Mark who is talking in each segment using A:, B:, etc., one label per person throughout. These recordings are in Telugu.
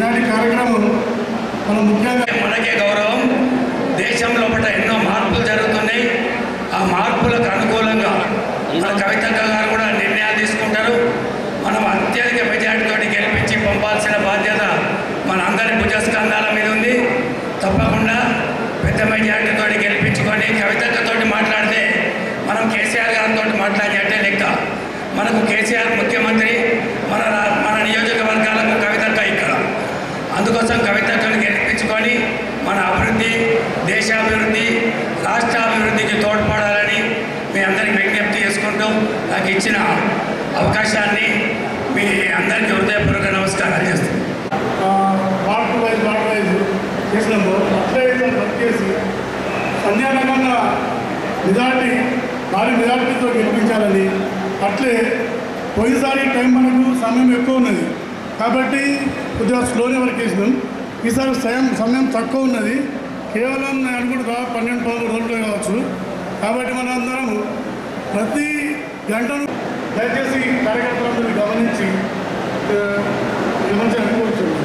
A: ఈనాటి కార్యక్రమం మనం ముఖ్యంగా
B: మనకే గౌరవం దేశం లోపల ఎన్నో మార్పులు జరుగుతున్నాయి ఆ మార్పులకు అనుకూలంగా మన కవితక్క గారు కూడా నిర్ణయాలు తీసుకుంటారు మనం అత్యధిక మెజార్టీతో గెలిపించి పంపాల్సిన బాధ్యత మన అందరి భుజస్కంధాల మీద ఉంది తప్పకుండా పెద్ద మెజార్టీతో గెలిపించుకొని కవితక్కతోటి మాట్లాడితే మనం కేసీఆర్ గారితో మాట్లాడినట్టే లెక్క మనకు కేసీఆర్ ముఖ్యమంత్రి మన రా- మన నియోజకవర్గాలకు కవితక్క ఇక్కడ అందుకోసం కవితలను గెలిపించుకొని మన అభివృద్ధి దేశాభివృద్ధి రాష్ట్రాభివృద్ధికి తోడ్పడాలని మీ అందరికి విజ్ఞప్తి చేసుకుంటూ నాకు ఇచ్చిన అవకాశాన్ని మీ అందరికీ హృదయపూర్వక నమస్కారాలు చేస్తున్నాను
A: ఆ, వార్డు వైజ్ వార్డు వైజ్ చేసినాము అట్లే వర్క్ చేసి సంధ్యానకంగా మెజార్టీ భారీ మెజార్టీతో గెలిపించాలని అట్లే పోయినసారి టైం మనకు సమయం ఎక్కువ ఉన్నది కాబట్టి కొద్దిగా స్లోనే వర్క్ చేసినాం ఈసారి సమయం సమయం తక్కువ ఉన్నది కేవలం నేను అనుకుంటా పన్నెండు పదమూడు రోజులు కావచ్చు కాబట్టి మన అందరం ప్రతి గంటను దయచేసి కార్యకర్తలందరూ గమనించి ఆ, విమర్శలు అనుకోవచ్చు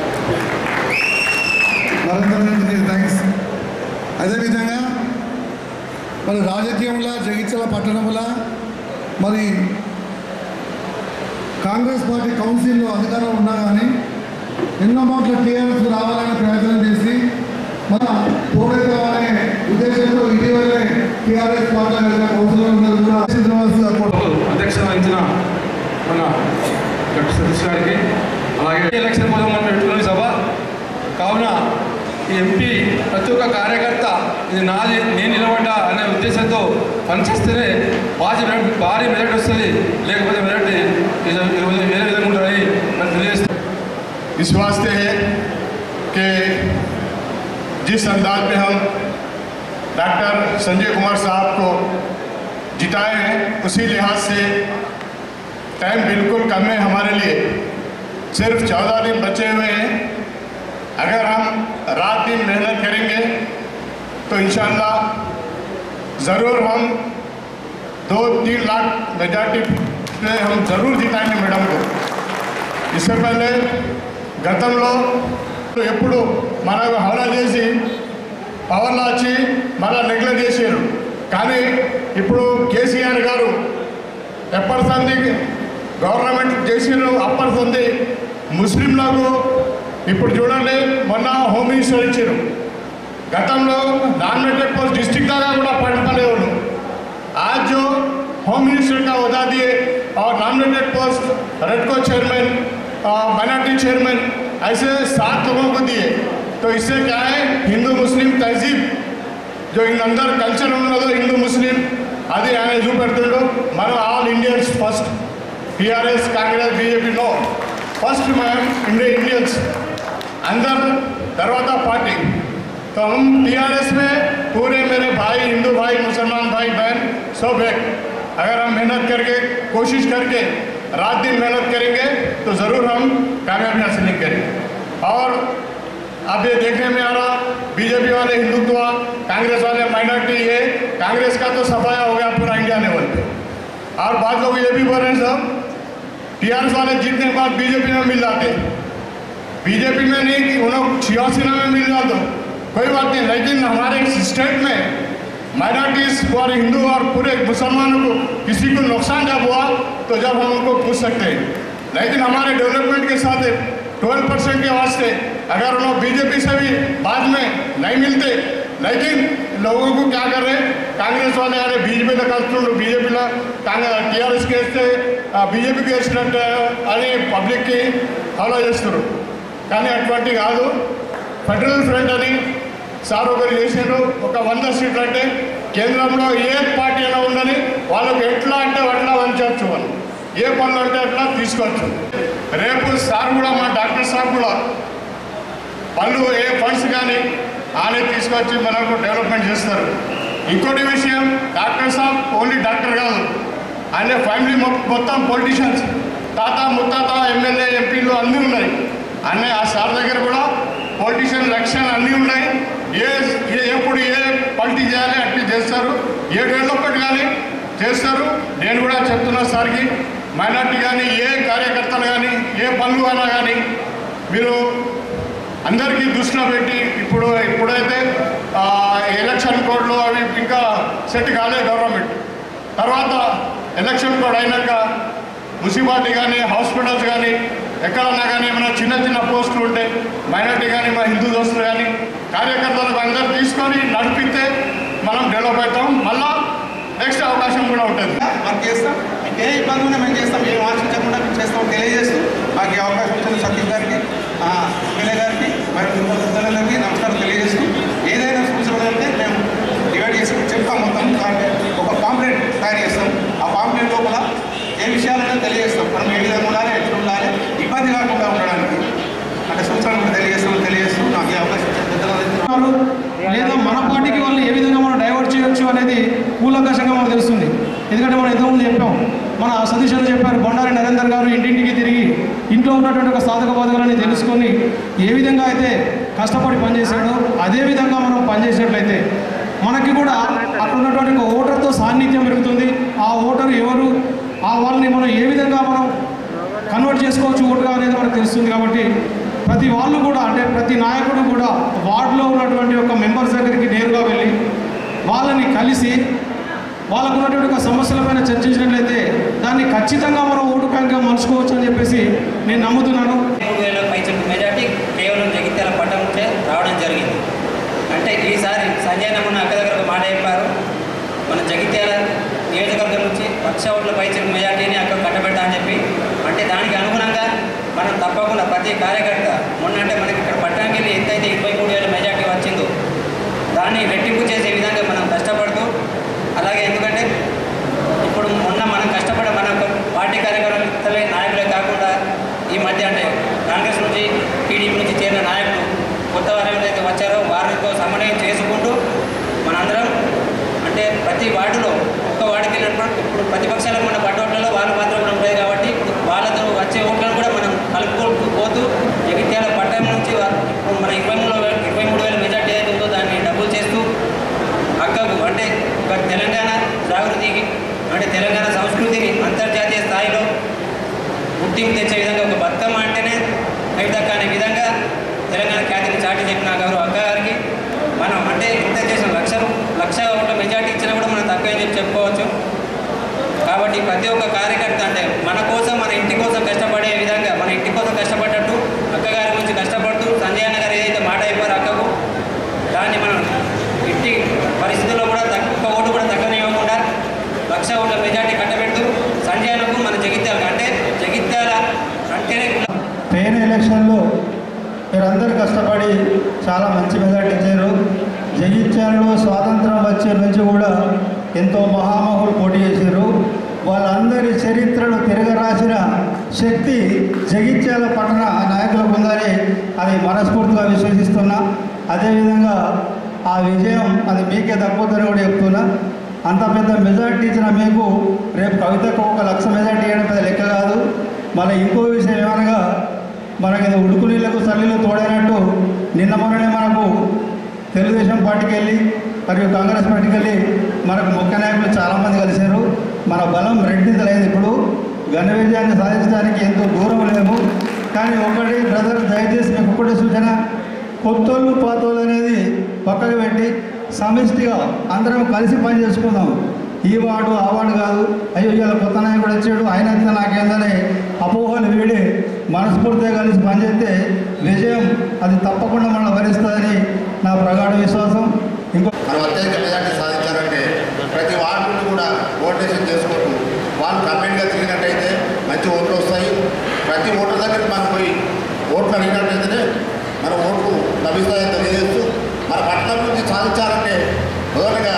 C: నరేంద్ర థ్యాంక్స్ అదేవిధంగా మరి రాజకీయంలో జగిత్యాల పట్టణంలో మరి కాంగ్రెస్ పార్టీ కౌన్సిల్లో అధికారం ఉన్నా కానీ ఎన్నో మాటల టీఆర్ఎస్ రావాలనే ప్రయత్నం చేసి మన పోగైతే అనే ఉద్దేశంతో ఇటీవలే టీఆర్ఎస్ పార్టీ కౌన్సిల్లో ఉన్నది కూడా శ్రీనివాస్ గారు కూడా
D: అధ్యక్షత వహించిన మన డాక్టర్ సతీష్ గారికి అలాగే ఎలక్షన్ కోసం మనం పెట్టుకున్న సభ కావున ఈ ఎంపీ ప్రతి ఒక్క కార్యకర్త ఇది నాది నేను నిలబడ్డా అనే ఉద్దేశంతో పనిచేస్తేనే భారీ భారీ మెజార్టీ వస్తుంది లేకపోతే మెజార్టీ ఇది- ఇది వేరే విధంగా ఉంటుందని మనం తెలియజేస్తాం
E: इस वास्ते है कि जिस अंदाज में हम डॉक्टर संजय कुमार साहब को जिताए हैं उसी लिहाज से टाइम बिल्कुल कम है हमारे लिए सिर्फ चौदह दिन बचे हुए हैं अगर हम रात दिन मेहनत करेंगे तो इन ज़रूर हम दो तीन लाख मेजॉरिटी से हम ज़रूर जिताएंगे मैडम को इससे पहले గతంలో ఎప్పుడు మనకు హవలా చేసి పవర్లో వచ్చి మళ్ళీ నెగ్లెక్ట్ చేసారు కానీ ఇప్పుడు కేసీఆర్ గారు ఎప్పటి సంది గవర్నమెంట్ చేసిరు అప్పటి సంది ముస్లింలకు ఇప్పుడు చూడండి మొన్న హోమ్ మినిస్టర్ ఇచ్చారు గతంలో నామినేటెడ్ పోస్ట్ डिस्ट्रिक्ट दादा కూడా पढ़ने उन्होंने आज जो होम मिनिस्टर का अहदा दिए और नॉमिनेटेड पोस्ट रेडको चेयरमैन माइनॉरिटी चेयरमैन ऐसे सात लोगों को दिए तो इससे क्या है हिंदू मुस्लिम तहजीब जो इन अंदर కల్చర్ ఉన్నదో హిందూ ముస్లిం అది ఆయన చూపెడుతుండు మనం all Indians first TRS Congress BJP no first मैम इंडिया इंडियंस अंदर दरवाजा पार्टी तो हम टीआरएस में पूरे मेरे भाई हिंदू भाई मुसलमान भाई बहन सब एक अगर हम मेहनत करके कोशिश करके रात दिन मेहनत करेंगे तो ज़रूर हम कामयाबी हासिल करेंगे और अब ये देखने में आ रहा बीजेपी वाले हिंदुत्व कांग्रेस वाले माइनॉरिटी ये कांग्रेस का तो सफाया हो गया पूरा इंडिया लेवल पे और बाद लोग ये भी बोल रहे हैं सब टीआरएस वाले जीतने के बाद बीजेपी में मिल जाते बीजेपी में नहीं कि उन्होंने छियासी में मिल जाते कोई बात नहीं लेकिन हमारे स्टेट में माइनॉरिटीज और हिंदू और पूरे मुसलमानों को किसी को नुकसान जब हुआ तो जब हम उनको पूछ सकते हैं लेकिन हमारे डेवलपमेंट के साथ ट्वेल्व परसेंट के वास्ते अगर उन्होंने बीजेपी से भी बाद में नहीं मिलते लेकिन लोगों को क्या कर रहे కాంగ్రెస్ వాళ్ళే అనే బీజేపీలో కలుస్తుండ్రు బీజేపీలో కాంగ్రెస్ టీఆర్ఎస్కి వేస్తే బీజేపీకి వేసినట్టు అని పబ్లిక్కి ఫాలో చేస్తారు కానీ అటువంటి కాదు ఫెడరల్ ఫ్రంట్ అని సార్ ఒకరు చేసిండ్రు ఒక వంద సీట్లు అంటే కేంద్రంలో ఏ పార్టీ అయినా ఉండని వాళ్ళకి ఎట్లా అంటే అట్లా వంచవచ్చు వాళ్ళు ఏ పనులు అంటే అట్లా తీసుకోవచ్చు రేపు సార్ కూడా మా డాక్టర్ సార్ కూడా వాళ్ళు ఏ ఫండ్స్ కానీ ఆనే తీసుకొచ్చి మనకు డెవలప్మెంట్ చేస్తారు ఇంకోటి విషయం డాక్టర్ సాబ్ ఓన్లీ డాక్టర్ కాదు ఆయన ఫ్యామిలీ మొ- మొత్తం పొలిటీషియన్స్ తాత ముత్తాత ఎమ్మెల్యే ఎంపీలు అన్నీ ఉన్నాయి అన్నీ ఆ సార్ దగ్గర కూడా పొలిటీషియన్ లక్ష్యాలు అన్నీ ఉన్నాయి ఏ ఏ- ఎప్పుడు ఏ పార్టీ చేయాలి అట్లా చేస్తారు ఏ డెవలప్మెంట్ కానీ చేస్తారు నేను కూడా చెప్తున్నా సార్కి మైనార్టీ కానీ ఏ కార్యకర్తలు కానీ ఏ పనులు అయినా కానీ మీరు అందరికీ దృష్టిలో పెట్టి ఇప్పుడు ఇప్పుడైతే ఆ, ఎలక్షన్ కోడ్లు అవి ఇంకా సెట్ కాలేదు గవర్నమెంట్ తర్వాత ఎలక్షన్ కోడ్ అయినాక మున్సిపాలిటీ కానీ హాస్పిటల్స్ కానీ ఎక్కడన్నా కానీ ఏమైనా చిన్న చిన్న పోస్టులు ఉంటే మైనార్టీ కానీ మా హిందూ దోస్తులు కానీ కార్యకర్తలకు అందరూ తీసుకొని నడిపితే మనం డెవలప్ అవుతాం మళ్ళా నెక్స్ట్ అవకాశం కూడా ఉంటుంది
F: వర్క్ చేస్తాం ఏ ఇబ్బంది ఉన్నా మేము చేస్తాం ఏం ఆశించకుండా మేము చేస్తాం తెలియజేస్తూ మాకు ఈ అవకాశం ఇచ్చిన సతీష్ గారికి ఆ, ఎమ్మెల్యే గారికి మరి పెద్దలందరికీ నమస్కారం తెలియజేస్తూ ఏదైనా సూచనలు అయితే మేము డివైడ్ చేసి చెప్తాం మొత్తం అంటే ఒక పాంప్లెట్ తయారు చేస్తాం ఆ పాంప్లెట్ లోపల ఏ విషయాలైనా తెలియజేస్తాం మనం ఏ విధంగా ఉండాలి ఎట్లా ఉండాలి ఇబ్బంది కాకుండా ఉండడానికి అంటే సూచనలు కూడా తెలియజేస్తాం తెలియజేస్తూ నాకు ఈ అవకాశం ఇచ్చిన పెద్దలందరికీ
G: ఉన్నారు. లేదా మన పార్టీకి వాళ్ళని ఏ విధంగా మనం డైవర్ట్ చేయొచ్చు అనేది కూలంకషంగా మనకు తెలుస్తుంది ఎందుకంటే మనం ఎంతోమంది చెప్పాం మన సతీష్ అని చెప్పారు బండారి నరేందర్ గారు ఇంటింటికి తిరిగి ఇంట్లో ఉన్నటువంటి ఒక సాధక బాధకాలని తెలుసుకొని ఏ విధంగా అయితే కష్టపడి పనిచేశాడో అదే విధంగా మనం పనిచేసినట్లయితే మనకి కూడా అక్కడ ఉన్నటువంటి ఒక ఓటర్తో సాన్నిధ్యం పెరుగుతుంది ఆ ఓటర్ ఎవరు ఆ వాళ్ళని మనం ఏ విధంగా మనం కన్వర్ట్ చేసుకోవచ్చు ఓటుగా అనేది మనకు తెలుస్తుంది కాబట్టి ప్రతి వాళ్ళు కూడా అంటే ప్రతి నాయకుడు కూడా వార్డులో ఉన్నటువంటి ఒక మెంబర్స్ దగ్గరికి నేరుగా వెళ్ళి వాళ్ళని కలిసి వాళ్ళకు ఉన్నటువంటి ఒక సమస్యలపైన చర్చించినట్లయితే దాన్ని ఖచ్చితంగా మనం ఓటు బ్యాంక్గా మలుచుకోవచ్చు అని చెప్పేసి నేను నమ్ముతున్నాను
H: మూడు వేల పైచలకు మెజార్టీ కేవలం జగిత్యాల పట్టణం నుంచే రావడం జరిగింది అంటే ఈసారి సంజయ్ నమ్మున అక్క దగ్గర ఒక మాట చెప్పారు మన జగిత్యాల నియోజకవర్గం నుంచి లక్ష ఓట్ల పైచలకు మెజార్టీని అక్కడ కట్టబెట్టా అని చెప్పి అంటే దానికి అనుగుణంగా మనం తప్పకుండా ప్రతి కార్యకర్త మొన్న అంటే మనకి ఇక్కడ పట్టణానికి వెళ్ళి ఎంతైతే ఇరవై మూడు వేల మెజార్టీ వచ్చిందో దాన్ని రెట్టింపు చేసే విధంగా మనం కష్టపడుతూ అలాగే ఎందుకంటే ఇప్పుడు మొన్న మనం కష్టపడే మన పార్టీ కార్యకర్తలే నాయకులే కాకుండా ఈ మధ్య అంటే కాంగ్రెస్ నుంచి టీడీపీ నుంచి చేరిన నాయకులు కొత్త వారు ఎవరైతే వచ్చారో వారితో సమన్వయం చేసుకుంటూ మనందరం అంటే ప్రతి వార్డులో ఒక్క వార్డుకి వెళ్ళినప్పుడు ఇప్పుడు ప్రతిపక్షాలకు మన పట్టోట్లలో వాళ్ళ పాత్ర కూడా ఉంటుంది కాబట్టి ఇప్పుడు వాళ్ళతో వచ్చే ఓట్లను కూడా మనం కలుపుకుంటూ పోతూ జగిత్యాల పట్టణం నుంచి వా- ఇప్పుడు మన ఇరవై మూడు వేల ఇరవై మూడు వేల మెజార్టీ ఏదైతే ఉందో దాన్ని డబుల్ చేస్తూ అక్కకు అంటే ఒక తెలంగాణ జాగృతికి అంటే తెలంగాణ సంస్కృతిని అంతర్జాతీయ స్థాయిలో గుర్తింపు తెచ్చే విధంగా ఒక బతుకమ్మ అంటేనే కవితక్క అనే విధంగా తెలంగాణ ఖ్యాతిని చాటి చెప్పిన గౌరవ అక్క గారికి మనం అంటే ఇంత చేసిన లక్ష రూ- లక్ష ఓట్ల మెజార్టీ ఇచ్చినా కూడా మనం తక్కువ అని చెప్పి చెప్పుకోవచ్చు కాబట్టి ప్రతి ఒక్క కార్యకర్త అంటే మన కోసం మన ఇంటి కోసం కష్టపడే విధంగా మన ఇంటి కోసం కష్టపడ్డట్టు అక్కగారి గురించి కష్టపడుతూ సంజయ్ అన్న గారు ఏదైతే మాట అయిపోయారో అక్కకు దాన్ని మనం ఇంటి పరిస్థితుల్లో కూడా తక్కువ ఓటు కూడా తక్కువ ఇవ్వకుండా లక్ష ఓట్ల మెజార్టీ కట్టబెడుతూ సంజయ్ అన్నకు మన జగిత్యాల అంటే జగిత్యాల అంటేనే
I: ట్రైన్ ఎలక్షన్లో మీరందరూ కష్టపడి చాలా మంచి మెజార్టీ ఇచ్చారు జగిత్యాలలో స్వాతంత్రం వచ్చే నుంచి కూడా ఎంతో మహామహులు పోటీ చేశారు వాళ్ళందరి చరిత్రను తిరగరాసిన శక్తి జగిత్యాల పట్టణ నాయకులకు ఉందని అది మనస్ఫూర్తిగా విశ్వసిస్తున్నా అదేవిధంగా ఆ విజయం అది మీకే దక్కుతుందని కూడా చెప్తున్నా అంత పెద్ద మెజార్టీ ఇచ్చిన మీకు రేపు కవితకు ఒక లక్ష మెజార్టీ ఇవ్వడం పెద్ద లెక్క కాదు మళ్ళీ ఇంకో విషయం ఏమనగా మనకి ఇది ఉడుకు నీళ్లకు చల్లీలు తోడైనట్టు నిన్న మొన్ననే మనకు తెలుగుదేశం పార్టీకి వెళ్ళి మరియు కాంగ్రెస్ పార్టీకి వెళ్ళి మనకు ముఖ్య నాయకులు చాలామంది కలిశారు మన బలం రెండింతలైంది ఇప్పుడు ఘన విజయాన్ని సాధించడానికి ఎంతో దూరం లేము కానీ ఒకటి బ్రదర్ దయచేసి మీకు ఒకటే సూచన కొత్తోళ్ళు పాతోళ్ళు అనేది పక్కకు పెట్టి సమిష్టిగా అందరం కలిసి పని చేసుకుందాం ఈ వార్డు ఆ వార్డు కాదు అయ్యో ఇవాళ కొత్త నాయకుడు వచ్చాడు ఆయన అయితే నాకేందని అపోహలు వీడి మనస్ఫూర్తిగా కలిసి పనిచేస్తే విజయం అది తప్పకుండా మనం వరిస్తుందని నా ప్రగాఢ విశ్వాసం ఇంకో
J: మనం అత్యధిక మెజార్టీ సాధించాలంటే ప్రతి వార్డును కూడా ఓటేషన్ చేసుకుంటూ వాళ్ళు కంప్లీట్గా తిరిగినట్టయితే మంచి ఓట్లు వస్తాయి ప్రతి ఓటర్ దగ్గరికి మనం పోయి ఓట్లు అడిగినట్టయితేనే మన ఓట్లు లభిస్తాయని తెలియజేస్తూ మన పట్టణం నుంచి సాధించాలంటే మొదటగా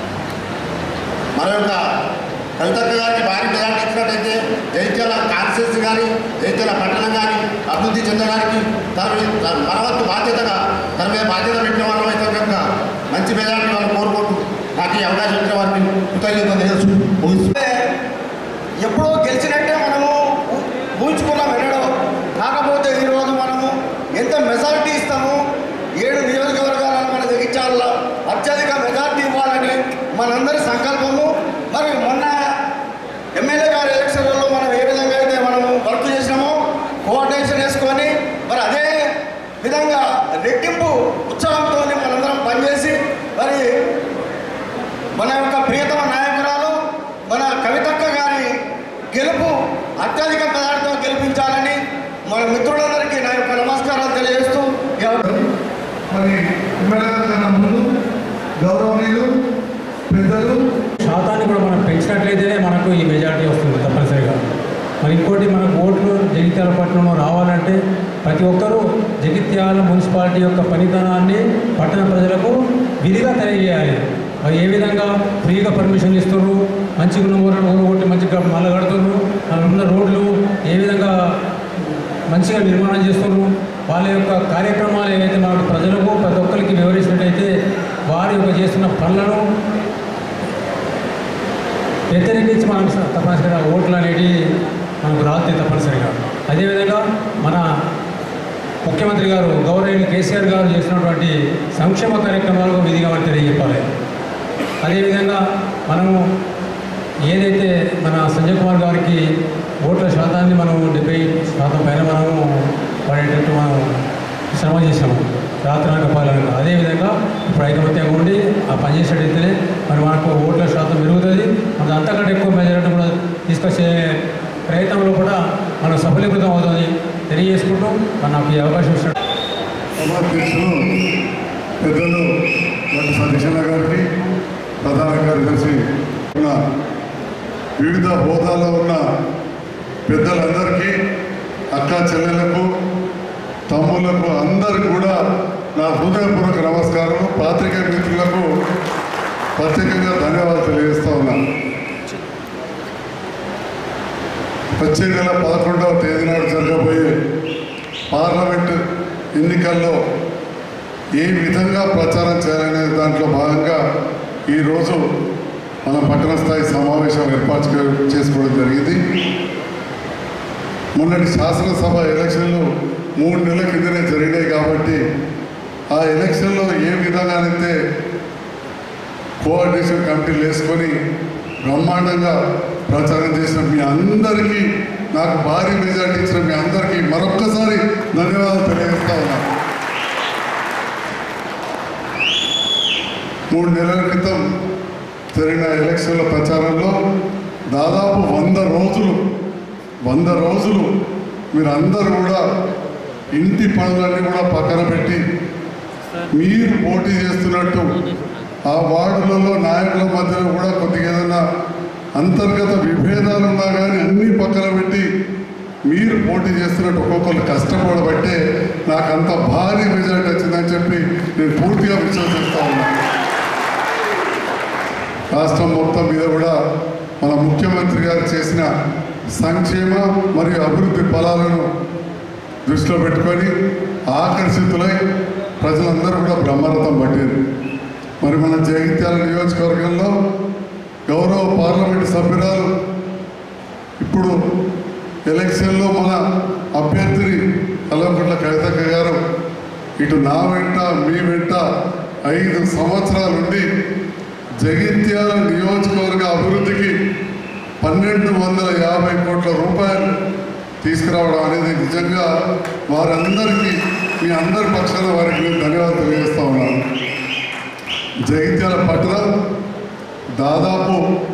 J: మన యొక్క కవితక్క గారికి భారీ మెజార్టీ ఇచ్చినట్టయితే జైత్యాల కాన్స్టిట్యూన్సీ కానీ జైత్యాల పట్టణం కానీ అభివృద్ధి చెందడానికి తన మీద- తన మన వంతు బాధ్యతగా తన మీద బాధ్యత పెట్టిన వాళ్ళం అయితే కనుక మంచి మెజార్టీ వాళ్ళు కోరుకుంటూ నాకు ఈ అవకాశం ఇచ్చిన వారికి కృతజ్ఞతలు తెలుసు ముగిస్తూ
F: ఎప్పుడో గెలిచినట్టే మనము ఊ- ఊహించుకున్నాం ఎన్నడో కాకపోతే ఈరోజు మనము ఎంత మెజారిటీ ఇస్తామో ఏడు నియోజకవర్గాలలో మన జగించాలలో అత్యధిక మెజారిటీ ఇవ్వాలని మనందరి సంకల్పము మరి మొన్న ఎమ్మెల్యే గారి ఎలక్షన్లలో మనం ఏ విధంగా అయితే మనము వర్క్ చేసినామో కోఆర్డినేషన్ వేసుకొని మరి అదే
K: కార్యక్రమం రావాలంటే ప్రతి ఒక్కరూ జగిత్యాల మున్సిపాలిటీ యొక్క పనితనాన్ని పట్టణ ప్రజలకు విధిగా తెలియజేయాలి అది ఏ విధంగా ఫ్రీగా పర్మిషన్ ఇస్తున్నారు మంచిగా ఉన్న ఊరు ఊరు కొట్టి మంచిగా మళ్ళీ కడుతున్నారు అక్కడ ఉన్న రోడ్లు ఏ విధంగా మంచిగా నిర్మాణం చేస్తున్నారు వాళ్ళ యొక్క కార్యక్రమాలు ఏవైతే మనకు ప్రజలకు ప్రతి ఒక్కరికి వివరించినట్టయితే వారి యొక్క చేస్తున్న పనులను వ్యతిరేకించి మనం తప్పనిసరిగా ఓట్లు అనేవి మనకు రాత్రి తప్పనిసరిగా అదేవిధంగా మన ముఖ్యమంత్రి గారు గౌరవనీయులు కేసీఆర్ గారు చేసినటువంటి సంక్షేమ కార్యక్రమాలకు విధిగా మనం తెలియజెప్పాలి అదేవిధంగా మనము ఏదైతే మన సంజయ్ కుమార్ గారికి ఓట్ల శాతాన్ని మనం డెబ్బై శాతం పైన మనము పడేటట్టు మనం శ్రమ చేసాము రాత్రాక పాలన అదేవిధంగా ఇప్పుడు ఐకమత్యంగా ఉండి ఆ పనిచేసేటైతేనే మరి మనకు ఓట్ల శాతం పెరుగుతుంది మన అంతకంటే ఎక్కువ మెజారిటీ కూడా తీసుకొచ్చే ప్రయత్నంలో కూడా మనం సఫలీకృతం అవుతుంది తెలియజేసుకుంటూ మరి నాకు ఈ అవకాశం ఇచ్చిన
C: సభాధ్యక్షులు పెద్దలు డాక్టర్ సతీశన్న గారికి ప్రధాన కార్యదర్శి ఉన్న వివిధ హోదాలో ఉన్న పెద్దలందరికీ అక్క చెల్లెలకు తమ్ములకు అందరికి కూడా నా హృదయపూర్వక నమస్కారం పాత్రికేయ మిత్రులకు ప్రత్యేకంగా ధన్యవాదాలు తెలియజేస్తా ఉన్నాను వచ్చే నెల పదకొండవ తేదీ నాడు జరగబోయే పార్లమెంట్ ఎన్నికల్లో ఏ విధంగా ప్రచారం చేయాలనే దాంట్లో భాగంగా ఈరోజు మన పట్టణ స్థాయి సమావేశం ఏర్పాటు చే- చేసుకోవడం జరిగింది మొన్నటి శాసనసభ ఎలక్షన్లు మూడు నెలల కిందనే జరిగినాయి కాబట్టి ఆ ఎలక్షన్లో ఏ విధంగానైతే కోఆర్డినేషన్ కమిటీలు వేసుకొని బ్రహ్మాండంగా ప్రచారం చేసిన మీ అందరికీ నాకు భారీ మెజార్టీ ఇచ్చిన మీ అందరికీ మరొక్కసారి ధన్యవాదాలు తెలియజేస్తా ఉన్నా మూడు నెలల క్రితం జరిగిన ఎలక్షన్ల ప్రచారంలో దాదాపు వంద రోజులు వంద రోజులు మీరు అందరూ కూడా ఇంటి పనులన్నీ కూడా పక్కన పెట్టి మీరు పోటీ చేస్తున్నట్టు ఆ వార్డులలో నాయకుల మధ్యలో కూడా కొద్దిగా ఏదైనా అంతర్గత విభేదాలు ఉన్నా కానీ అన్నీ పక్కన పెట్టి మీరు పోటీ చేస్తున్నట్టు ఒక్కొక్కరు కష్టపడబట్టే నాకు అంత భారీ మెజార్టీ వచ్చిందని చెప్పి నేను పూర్తిగా విశ్వసిస్తా ఉన్నాను రాష్ట్రం మొత్తం మీద కూడా మన ముఖ్యమంత్రి గారు చేసిన సంక్షేమ మరియు అభివృద్ధి ఫలాలను దృష్టిలో పెట్టుకొని ఆకర్షితులై ప్రజలందరూ కూడా బ్రహ్మరథం పట్టారు మరి మన జగిత్యాల నియోజకవర్గంలో గౌరవ పార్లమెంట్ సభ్యురాలు ఇప్పుడు ఎలక్షన్లో మన అభ్యర్థిని కల్వకుంట్ల కవితక్క గారు ఇటు నా వెంట మీ వెంట ఐదు సంవత్సరాల నుండి జగిత్యాల నియోజకవర్గ అభివృద్ధికి పన్నెండు వందల యాభై కోట్ల రూపాయలు తీసుకురావడం అనేది నిజంగా వారందరికీ మీ అందరి పక్షాన వారికి నేను ధన్యవాదాలు తెలియజేస్తా ఉన్నాను జగిత్యాల పట్టణ దాదాపు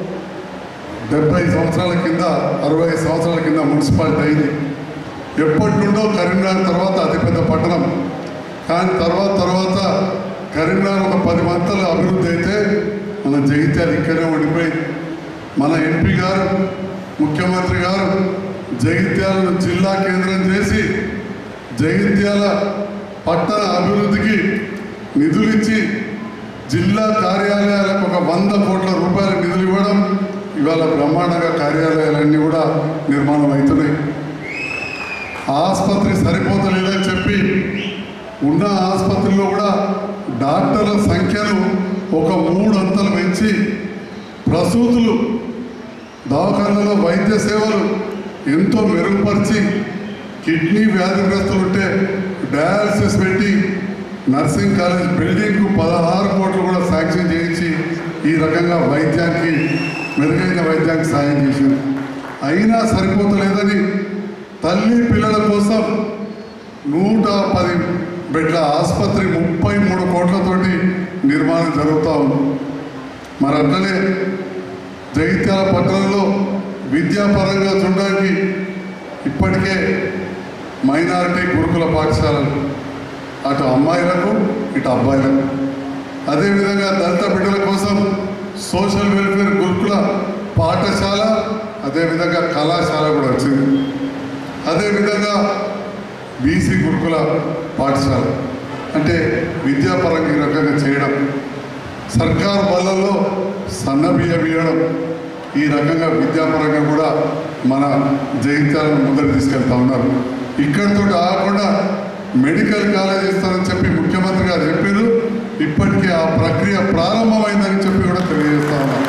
C: డెబ్బై సంవత్సరాల కింద అరవై సంవత్సరాల కింద మున్సిపాలిటీ అయింది ఎప్పటి నుండో కరీంనగర్ తర్వాత అతిపెద్ద పట్టణం కానీ తర్వాత తర్వాత కరీంనగర్ ఒక పది మంతలు అభివృద్ధి అయితే మన జగిత్యాల ఇక్కడే ఉండిపోయింది మన ఎంపీ గారు ముఖ్యమంత్రి గారు జగిత్యాలను జిల్లా కేంద్రం చేసి జగిత్యాల పట్టణ అభివృద్ధికి నిధులిచ్చి జిల్లా కార్యాలయాలకు ఒక వంద కోట్ల రూపాయల నిధులు ఇవ్వడం ఇవాళ బ్రహ్మాండంగా కార్యాలయాలన్నీ కూడా నిర్మాణం అవుతున్నాయి ఆసుపత్రి సరిపోతలేదని చెప్పి ఉన్న ఆసుపత్రిలో కూడా డాక్టర్ల సంఖ్యను ఒక మూడు అంతలు పెంచి ప్రసూతులు దవాఖానలో వైద్య సేవలు ఎంతో మెరుగుపరిచి కిడ్నీ వ్యాధిగ్రస్తులు ఉంటే డయాలసిస్ పెట్టి నర్సింగ్ కాలేజ్ బిల్డింగ్కు పదహారు కోట్లు కూడా శాంక్షన్ చేయించి ఈ రకంగా వైద్యానికి మెరుగైన వైద్యానికి సాయం చేసింది అయినా సరిపోతలేదని తల్లి పిల్లల కోసం నూట పది బెడ్ల ఆసుపత్రి ముప్పై మూడు కోట్లతోటి నిర్మాణం జరుగుతూ ఉంది మరి అట్లనే జగిత్యాల పట్టణంలో విద్యాపరంగా చూడడానికి ఇప్పటికే మైనారిటీ గురుకుల పాఠశాలలు అటు అమ్మాయిలకు ఇటు అబ్బాయిలకు అదేవిధంగా దళిత బిడ్డల కోసం సోషల్ వెల్ఫేర్ గురుకుల పాఠశాల అదేవిధంగా కళాశాల కూడా వచ్చింది
L: అదేవిధంగా బీసీ గురుకుల పాఠశాల అంటే విద్యాపరంగా ఈ రకంగా చేయడం సర్కారు బళ్ళల్లో సన్న బియ్యం ఇవ్వడం ఈ రకంగా విద్యాపరంగా కూడా మన జగిత్యాలను ముందరు తీసుకెళ్తా ఉన్నారు ఇక్కడితో ఆగకుండా మెడికల్ కాలేజ్ ఇస్తారని చెప్పి ముఖ్యమంత్రి గారు చెప్పారు ఇప్పటికే ఆ ప్రక్రియ ప్రారంభమైందని చెప్పి కూడా తెలియజేస్తా ఉన్నారు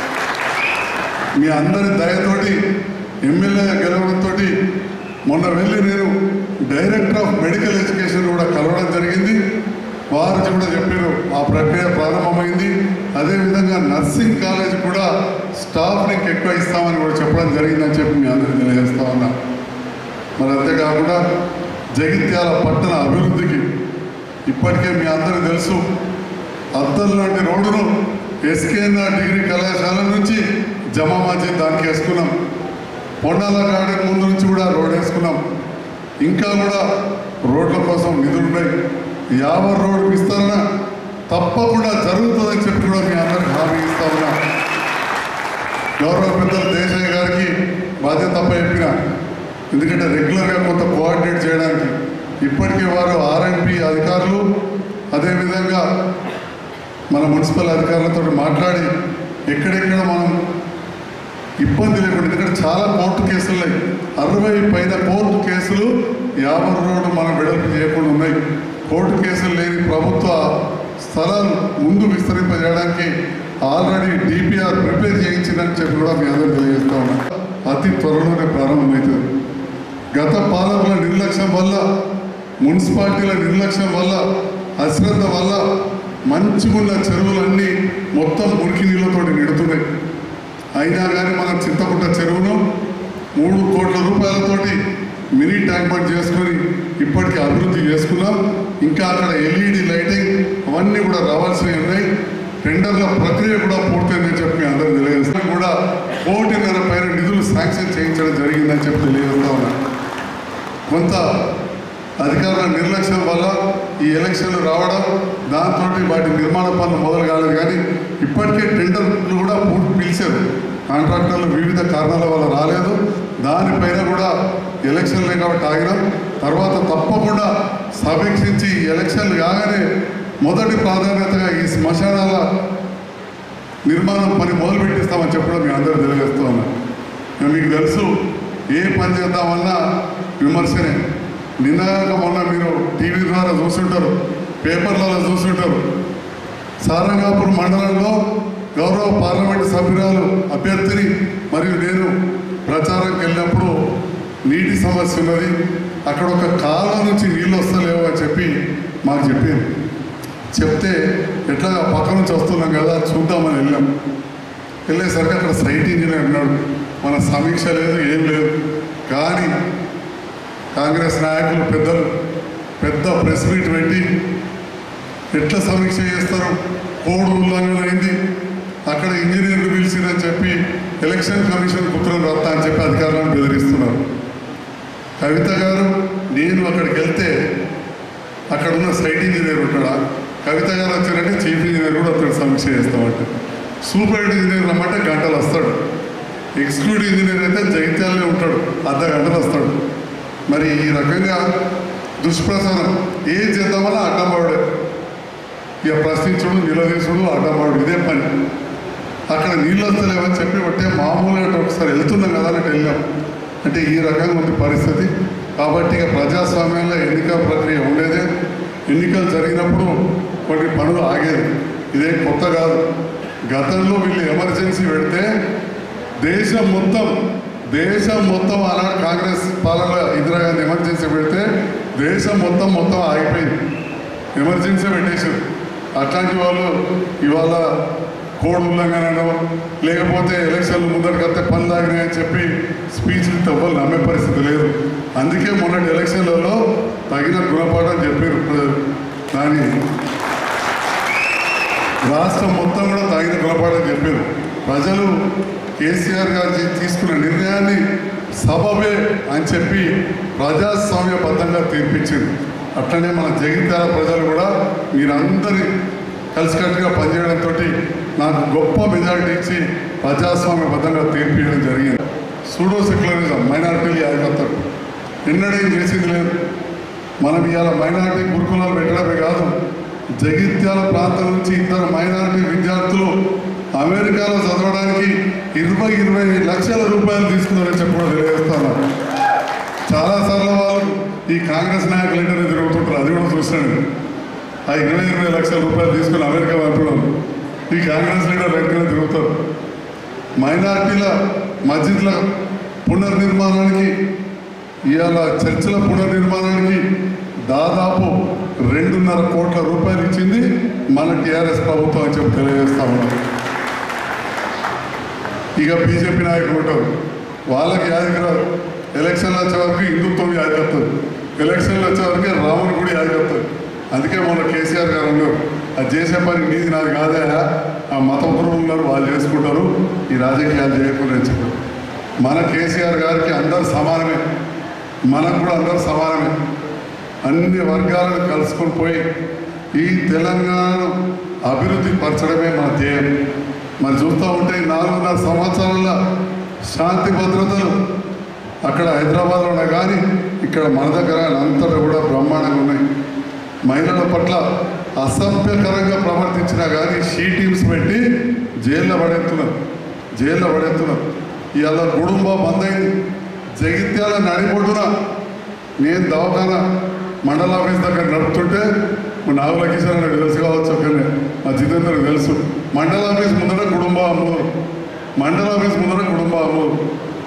L: మీ అందరి దయతోటి ఎమ్మెల్యే గెలవడంతో మొన్న వెళ్ళి నేను డైరెక్టర్ ఆఫ్ మెడికల్ ఎడ్యుకేషన్ కూడా కలవడం జరిగింది వారు కూడా చెప్పారు ఆ ప్రక్రియ ప్రారంభమైంది అదేవిధంగా నర్సింగ్ కాలేజ్ కూడా స్టాఫ్ని ఎక్కువ ఇస్తామని కూడా చెప్పడం జరిగిందని చెప్పి మీ అందరికీ తెలియజేస్తా ఉన్నా మరి అంతేకాకుండా జగిత్యాల పట్టణ అభివృద్ధికి ఇప్పటికే మీ అందరికీ తెలుసు అద్దం లాంటి రోడ్డును ఎస్కేఎన్ఆర్ డిగ్రీ కళాశాల నుంచి జమా మస్జిద్ దానికి వేసుకున్నాం పొండాల గార్డెన్ ముందు నుంచి కూడా రోడ్ వేసుకున్నాం ఇంకా కూడా రోడ్ల కోసం నిధులు ఉన్నాయి యాభై రోడ్డు విస్తరణ తప్పకుండా జరుగుతుందని చెప్పి కూడా మీ అందరికి హామీ ఇస్తా ఉన్నా గౌరవ పెద్దలు దేశయ్య గారికి బాధ్యత తప్ప చెప్పిన ఎందుకంటే రెగ్యులర్గా కొంత కోఆర్డినేట్ చేయడానికి ఇప్పటికే వారు ఆర్ఎంపీ అధికారులు అదేవిధంగా మన మున్సిపల్ అధికారులతో మాట్లాడి ఎక్కడెక్కడ మనం ఇబ్బంది లేకుండా ఎందుకంటే చాలా కోర్టు కేసులు ఉన్నాయి అరవై పైన కోర్టు కేసులు యాభై రోడ్డు మనం వెడల్పు చేయకుండా ఉన్నాయి కోర్టు కేసులు లేని ప్రభుత్వ స్థలాలు ముందు విస్తరింపజేయడానికి ఆల్రెడీ డిపిఆర్ ప్రిపేర్ చేయించిందని చెప్పి కూడా మీ అందరూ తెలియజేస్తా ఉన్నాం అతి త్వరలోనే ప్రారంభమవుతుంది గత పాలకుల నిర్లక్ష్యం వల్ల మున్సిపాలిటీల నిర్లక్ష్యం వల్ల అశ్రద్ధ వల్ల మంచిగున్న చెరువులన్నీ మొత్తం మురికి నీళ్ళతోటి నిడుతున్నాయి అయినా కానీ మనం చింతకుంట చెరువును మూడు కోట్ల రూపాయలతోటి మినీ ట్యాంక్ బండ్ చేసుకొని ఇప్పటికీ అభివృద్ధి చేసుకున్నాం ఇంకా అక్కడ ఎల్ఈడి లైటింగ్ అవన్నీ కూడా రావాల్సినవి ఉన్నాయి టెండర్ల ప్రక్రియ కూడా పూర్తయిందని చెప్పి మీ అందరూ తెలియజేస్తాం కూడా కోటిన్నర పైన నిధులు శాంక్షన్ చేయించడం జరిగిందని చెప్పి తెలియజేస్తా ఉన్నా కొంత అధికారుల నిర్లక్ష్యం వల్ల ఈ ఎలక్షన్లు రావడం దాంతో వాటి నిర్మాణ పనులు మొదలు కాలేదు కానీ ఇప్పటికే టెండర్లు కూడా పూర్తి పిలిచారు కాంట్రాక్టర్లు వివిధ కారణాల వల్ల రాలేదు దానిపైన కూడా ఎలక్షన్లే కాబట్టి ఆగినాం తర్వాత తప్పకుండా సమీక్షించి ఈ ఎలక్షన్లు కాగానే మొదటి ప్రాధాన్యతగా ఈ శ్మశానాల నిర్మాణం పని మొదలు పెట్టిస్తామని చెప్పడం మీ అందరూ తెలియజేస్తూ ఉన్నా ఇక మీకు తెలుసు ఏ పని చేద్దామన్నా విమర్శనే నిన్నగాక మొన్న మీరు టీవీ ద్వారా చూస్తుంటారు పేపర్లలో చూస్తుంటారు సారంగాపూర్ మండలంలో గౌరవ పార్లమెంటు సభ్యురాలు అభ్యర్థిని మరియు నేను ప్రచారంకి వెళ్ళినప్పుడు నీటి సమస్య ఉన్నది అక్కడ ఒక కాలం నుంచి నీళ్ళు వస్తలేవు అని చెప్పి మాకు చెప్పారు చెప్తే ఎట్లా పక్క నుంచి వస్తున్నాం కదా చూద్దామని వెళ్ళాం వెళ్ళేసరికి అక్కడ సైట్ ఇంజనీర్ ఉన్నాడు మన సమీక్ష లేదు ఏం లేదు కానీ కాంగ్రెస్ నాయకులు పెద్దలు పెద్ద ప్రెస్ మీట్ పెట్టి ఎట్లా సమీక్ష చేస్తారు కోడ్ ఉల్లంఘన అయింది అక్కడ ఇంజనీర్లు పిలిచిందని చెప్పి ఎలక్షన్ కమిషన్ ఉత్తరం రాస్తా అని చెప్పి అధికారులను బెదిరిస్తున్నారు కవిత గారు నేను అక్కడికి వెళ్తే అక్కడ ఉన్న సైట్ ఇంజనీర్ ఉంటాడా కవిత గారు వచ్చారంటే చీఫ్ ఇంజనీర్ కూడా అతడు సమీక్ష చేస్తామంటే సూపర్ ఇంజనీర్ రమ్మంటే గంటలు వస్తాడు ఎగ్జిక్యూటివ్ ఇంజనీర్ అయితే జగిత్యాలనే ఉంటాడు అర్ధ గంటలు వస్తాడు మరి ఈ రకంగా దుష్ప్రచారం ఏం చేద్దామని అడ్డంబాడే ఇక ప్రశ్నించుడు నిలదీసుడు అడ్డంబాడు ఇదే పని అక్కడ నీళ్ళు వస్తలేవని చెప్పి ఒకటే మామూలుగా ఒకసారి వెళ్తున్నాం కదా అని వెళ్ళాం అంటే ఈ రకంగా ఉంది పరిస్థితి కాబట్టి ఇక ప్రజాస్వామ్యంలో ఎన్నికల ప్రక్రియ ఉండేదే ఎన్నికలు జరిగినప్పుడు కొన్ని పనులు ఆగేది ఇదే కొత్త కాదు గతంలో వీళ్ళు ఎమర్జెన్సీ పెడితే దేశం మొత్తం దేశం మొత్తం ఆనాడు కాంగ్రెస్ పాలన ఇందిరాగాంధీ ఎమర్జెన్సీ పెడితే దేశం మొత్తం మొత్తం ఆగిపోయింది ఎమర్జెన్సీ పెట్టేశారు అట్లాంటి వాళ్ళు ఇవాళ కోడ్ ఉల్లంఘనను లేకపోతే ఎలక్షన్లు ముందరికత్తే పనులు ఆగినాయని చెప్పి స్పీచ్లు తవ్వాలి నమ్మే పరిస్థితి లేదు అందుకే మొన్నటి ఎలక్షన్లలో తగిన గుణపాఠం చెప్పారు ప్రజలు దాని రాష్ట్రం మొత్తం కూడా తగిన గుణపాఠం చెప్పారు ప్రజలు కేసీఆర్ గారు తీ- తీసుకున్న నిర్ణయాన్ని సబబే అని చెప్పి ప్రజాస్వామ్యబద్ధంగా తీర్పిచ్చింది అట్లనే మన జగిత్యాల ప్రజలు కూడా మీరందరి కలిసికట్టుగా పనిచేయడంతో నాకు గొప్ప మెజారిటీ ఇచ్చి ప్రజాస్వామ్యబద్ధంగా తీర్పియడం జరిగింది సూడో సెక్యులరిజం మైనారిటీలు యాగత్తారు ఎన్నడేం చేసింది లేదు మనం ఇవాళ మైనారిటీ గురుకులాలు పెట్టడమే కాదు జగిత్యాల ప్రాంతం నుంచి ఇద్దరు మైనారిటీ విద్యార్థులు అమెరికాలో చదవడానికి ఇరవై ఇరవై లక్షల రూపాయలు తీసుకున్నారని చెప్పి కూడా తెలియజేస్తాను చాలాసార్లు వాళ్ళు ఈ కాంగ్రెస్ నాయకులు ఏంటనే తిరుగుతుంటారు అది కూడా చూస్తాను ఆ ఇరవై ఇరవై లక్షల రూపాయలు తీసుకుని అమెరికా పంపడం ఈ కాంగ్రెస్ లీడర్ వెంటనే తిరుగుతారు మైనార్టీల మస్జిద్ల పునర్నిర్మాణానికి ఇవాళ చర్చిల పునర్నిర్మాణానికి దాదాపు రెండున్నర కోట్ల రూపాయలు ఇచ్చింది మన టీఆర్ఎస్ ప్రభుత్వం అని చెప్పి తెలియజేస్తా ఉన్నాం ఇక బీజేపీ నాయకులు ఉంటారు వాళ్ళకి యాదికి రాదు ఎలక్షన్లు వచ్చే వరకు హిందుత్వం యాదికి వస్తుంది ఎలక్షన్లు వచ్చే వరకే రాముని కూడా యాదికి వస్తుంది అందుకే మొన్న కేసీఆర్ గారు ఉన్నారు అది చేసే పని నీది నాది కాదా ఆ మత గురువులు ఉన్నారు వాళ్ళు చేసుకుంటారు ఈ రాజకీయాలు చేయకుండా అని చెప్పారు మన కేసీఆర్ గారికి అందరు సమానమే మనకు కూడా అందరు సమానమే అన్ని వర్గాలను కలుసుకొని పోయి ఈ తెలంగాణను అభివృద్ధి పరచడమే మన ధ్యేయం మరి చూస్తూ ఉంటే ఈ నాలుగున్నర సంవత్సరాల శాంతి భద్రతలు అక్కడ హైదరాబాద్లో ఉన్నాయి కానీ ఇక్కడ మన దగ్గర అంతటా కూడా బ్రహ్మాండంగా ఉన్నాయి మహిళల పట్ల అసభ్యకరంగా ప్రవర్తించినా కానీ షీ టీమ్స్ పెట్టి జైల్లో పడేస్తున్నారు జైల్లో పడేస్తున్నారు ఇవాళ కుటుంబ బంద్ అయింది జగిత్యాల నడిపొడ్డున నేను దవాఖాన మండల ఆఫీస్ దగ్గర నడుపుతుంటే మా నాగుల కిషోర్ నాకు తెలుసు కావచ్చు ఒకనే మా జితేంద్ర తెలుసు మండల ఆఫీస్ ముందర కుటుంబ అమ్మూరు మండల ఆఫీస్ ముందర కుటుంబ అమ్మూరు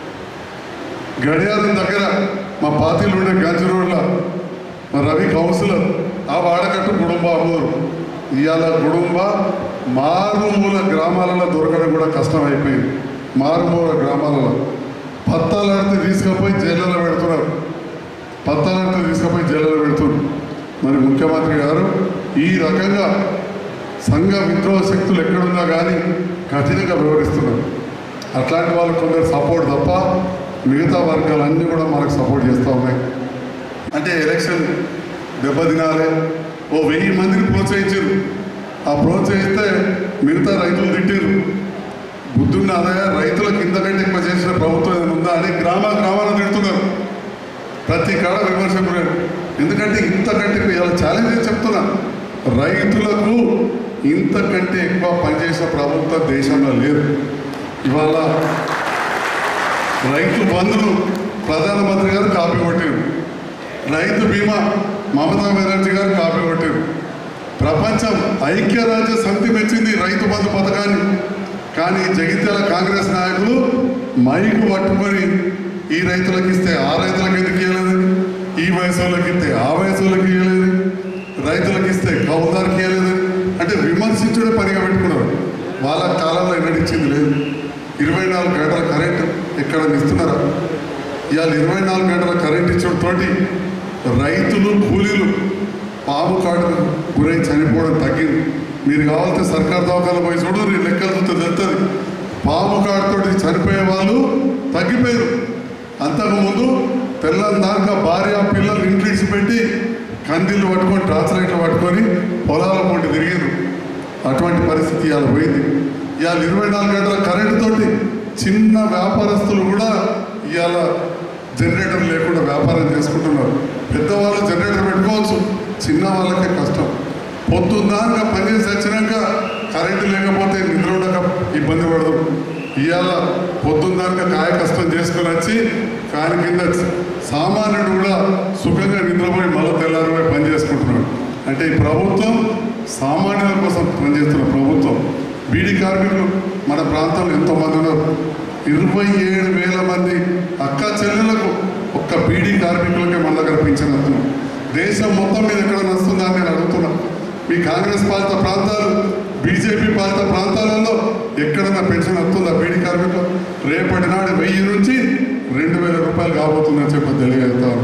L: గడియారం దగ్గర మా పాతీలు ఉండే గంజి రోడ్ల మా రవి కౌన్సిలర్ ఆ వాడకట్టు కుటుంబ అమ్మూరు ఇవాళ కుటుంబ మారుమూల గ్రామాలలో దొరకడం కూడా కష్టం అయిపోయింది మారుమూల గ్రామాలలో పత్తాలాడితే తీసుకుపోయి జైళ్ళలో పెడుతున్నారు పత్తాలాడితే తీసుకుపోయి జైళ్ళలో పెడుతున్నారు మరి ముఖ్యమంత్రి గారు ఈ రకంగా సంఘ విద్రోహ శక్తులు ఎక్కడున్నా కానీ కఠినంగా వ్యవహరిస్తున్నారు అట్లాంటి వాళ్ళు కొందరు సపోర్ట్ తప్ప మిగతా వర్గాలన్నీ కూడా మనకు సపోర్ట్ చేస్తూ ఉన్నాయి అంటే ఎలక్షన్ దెబ్బతినాలి ఓ వెయ్యి మందిని ప్రోత్సహించారు ఆ ప్రోత్సహిస్తే మిగతా రైతులు తిట్టారు బుద్ధున్న ఆదాయ రైతులకు ఇంతకంటే ఎక్కువ చేసిన ప్రభుత్వం ఏదైనా ఉందా అని గ్రామ గ్రామాలను తిడుతున్నారు ప్రతి కాడ విమర్శకులు ఎందుకంటే ఇంతకంటే ఇలా ఛాలెంజ్ చెప్తున్నా రైతులకు ఇంతకంటే ఎక్కువ పనిచేసిన ప్రభుత్వం దేశంలో లేదు ఇవాళ రైతు బంధులు ప్రధానమంత్రి గారు కాపీ కొట్టారు రైతు బీమా మమతా బెనర్జీ గారు కాపీ కొట్టారు ప్రపంచం ఐక్యరాజ్య సమితి మెచ్చింది రైతు బంధు పథకాన్ని కానీ జగిత్యాల కాంగ్రెస్ నాయకులు మైకు పట్టుకొని ఈ రైతులకు ఇస్తే ఆ రైతులకు ఎందుకు ఇవ్వలేదు ఈ వయసు వాళ్ళకి ఇస్తే ఆ వయసు వాళ్ళకి ఇవ్వలేదు రైతులకు ఇస్తే కౌదారికి ఇవ్వలేదు అంటే విమర్శించడే పనిగా పెట్టుకున్నారు వాళ్ళ కాలంలో ఎన్నడిచ్చింది లేదు ఇరవై నాలుగు గంటల కరెంట్ ఎక్కడ ఇస్తున్నారా ఇవాళ ఇరవై నాలుగు గంటల కరెంట్ ఇచ్చడంతోటి రైతులు కూలీలు పాము కాటుకు గురై చనిపోవడం తగ్గింది మీరు కావాలంటే సర్కార్ దవాఖాన పోయి చూడు నీ లెక్కలు చూస్తే తెలుస్తుంది పాము కాటుతోటి చనిపోయే వాళ్ళు తగ్గిపోయారు అంతకుముందు తెల్లని దాకా భార్య పిల్లలు ఇంట్రీస్ పెట్టి కందిళ్ళు పట్టుకొని టార్చ్ లైట్లు పట్టుకొని పొలాల పొంటి తిరిగారు అటువంటి పరిస్థితి ఇవాళ పోయింది ఇవాళ ఇరవై నాలుగు గంటల కరెంటు తోటి చిన్న వ్యాపారస్తులు కూడా ఇవాళ జనరేటర్ లేకుండా వ్యాపారం చేసుకుంటున్నారు పెద్దవాళ్ళు జనరేటర్ పెట్టుకోవచ్చు చిన్న వాళ్ళకే కష్టం పొద్దున్నాక పనిచేసి వచ్చినాక కరెంటు లేకపోతే నిద్ర ఉండక ఇబ్బంది పడదు ఇవాళ పొద్దున్నాక కాయ కష్టం చేసుకొని వచ్చి కాని కింద సామాన్యుడు కూడా సుఖంగా నిద్రపోయి మళ్ళీ తెల్లారిపోయి పని చేసుకుంటున్నాడు అంటే ఈ ప్రభుత్వం సామాన్యుల కోసం పనిచేస్తున్న ప్రభుత్వం బీడీ కార్మికులు మన ప్రాంతంలో ఎంతోమంది ఉన్నారు ఇరవై ఏడు వేల మంది అక్క చెల్లెలకు ఒక్క బీడీ కార్మికులకే మన దగ్గర పింఛన్ వస్తున్నాం దేశం మొత్తం మీద ఎక్కడ వస్తుందా అని నేను అడుగుతున్నా మీ కాంగ్రెస్ పాలిత ప్రాంతాలు బీజేపీ పాలిత ప్రాంతాలలో ఎక్కడన్నా పెన్షన్ వస్తుందా బీడీ కార్మికులు రేపటి నాడు వెయ్యి నుంచి రెండు వేల రూపాయలు కాబోతుందని చెప్పి తెలియజేస్తారు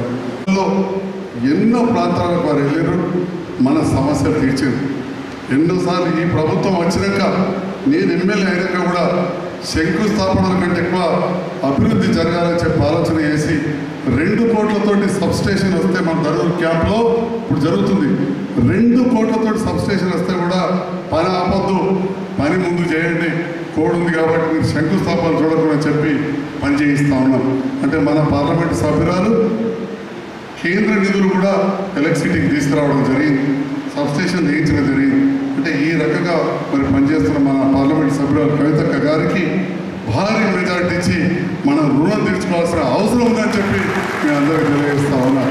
L: ఎన్నో ప్రాంతాలకు వారు వెళ్ళారు మన సమస్యలు తీర్చారు ఎన్నోసార్లు ఈ ప్రభుత్వం వచ్చినాక నేను ఎమ్మెల్యే అయినాక కూడా శంకుస్థాపనల కంటే ఎక్కువ అభివృద్ధి జరగాలని చెప్పి ఆలోచన చేసి రెండు కోట్లతోటి సబ్ స్టేషన్ వస్తే మన దరూర్ క్యాంప్లో ఇప్పుడు జరుగుతుంది రెండు కోట్లతోటి సబ్ స్టేషన్ వస్తే కూడా పని ఆపొద్దు పని ముందు చేయండి కోడ్ ఉంది కాబట్టి మీరు శంకుస్థాపన చూడకుండా చెప్పి పని చేయిస్తా ఉన్నాం అంటే మన పార్లమెంట్ సభ్యురాలు కేంద్ర నిధులు కూడా ఎలక్ట్రిసిటీకి తీసుకురావడం జరిగింది సబ్స్టేషన్ వేయించడం జరిగింది అంటే ఈ రకంగా మరి పనిచేస్తున్న మన పార్లమెంట్ సభ్యురాలు కవితక్క గారికి భారీ మెజార్టీ ఇచ్చి మనం రుణం తీర్చుకోవాల్సిన అవసరం ఉందని చెప్పి మీ అందరికీ తెలియజేస్తా ఉన్నా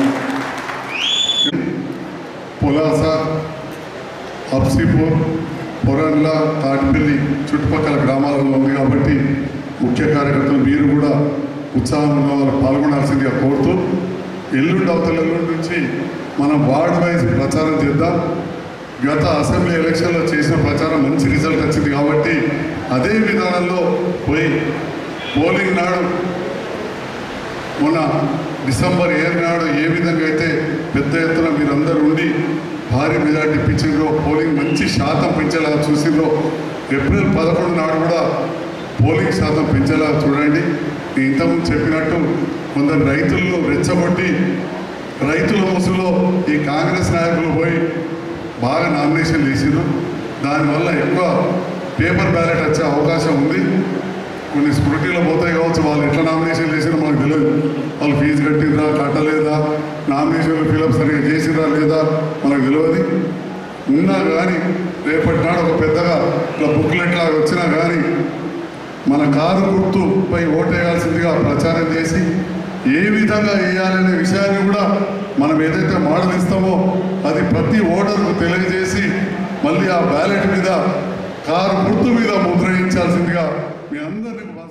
L: పులాస అప్సీపూర్ పొరండ్ల తాటిపల్లి చుట్టుపక్కల గ్రామాలలో ఉంది కాబట్టి ముఖ్య కార్యకర్తలు మీరు కూడా ఉత్సాహం ఉన్న వాళ్ళు పాల్గొనాల్సిందిగా కోరుతూ ఎల్లుండి అవతల ఎల్లుండి నుంచి మనం వార్డ్ వైజ్ ప్రచారం చేద్దాం గత అసెంబ్లీ ఎలక్షన్లో చేసిన ప్రచారం మంచి రిజల్ట్ వచ్చింది కాబట్టి అదే విధానంలో పోయి పోలింగ్ నాడు మొన్న డిసెంబర్ ఏడు నాడు ఏ విధంగా అయితే పెద్ద ఎత్తున మీరందరూ ఉండి భారీ మెజార్టీ ఇప్పించిండ్రో పోలింగ్ మంచి శాతం పెంచేలా చూసిండ్రో ఏప్రిల్ పదకొండు నాడు కూడా పోలింగ్ శాతం పెంచేలా చూడండి నేను ఇంతకుముందు చెప్పినట్టు కొందరు రైతులను రెచ్చగొట్టి రైతుల ముసులో ఈ కాంగ్రెస్ నాయకులు పోయి బాగా నామినేషన్ చేసిండ్రు దానివల్ల ఎక్కువ పేపర్ బ్యాలెట్ వచ్చే అవకాశం ఉంది కొన్ని స్కృటీలో పోతాయి కావచ్చు వాళ్ళు ఎట్లా నామినేషన్ చేసినా మనకు తెలియదు వాళ్ళు ఫీజు కట్టిందా కట్టలేదా నామినేషన్లు ఫిలప్ సరిగా చేసిరా లేదా మనకు తెలియదు ఉన్నా కానీ రేపటి నాడు ఒక పెద్దగా ఇట్లా బుక్లెట్ లాగా వచ్చినా కానీ మన కారు గుర్తుపై ఓటేయాల్సిందిగా ప్రచారం చేసి ఏ విధంగా వేయాలనే విషయాన్ని కూడా మనం ఏదైతే మోడల్ ఇస్తామో అది ప్రతి ఓటర్కు తెలియజేసి మళ్ళీ ఆ బ్యాలెట్ మీద కారు గుర్తు మీద ముద్రయించాల్సిందిగా మీ అందరినీ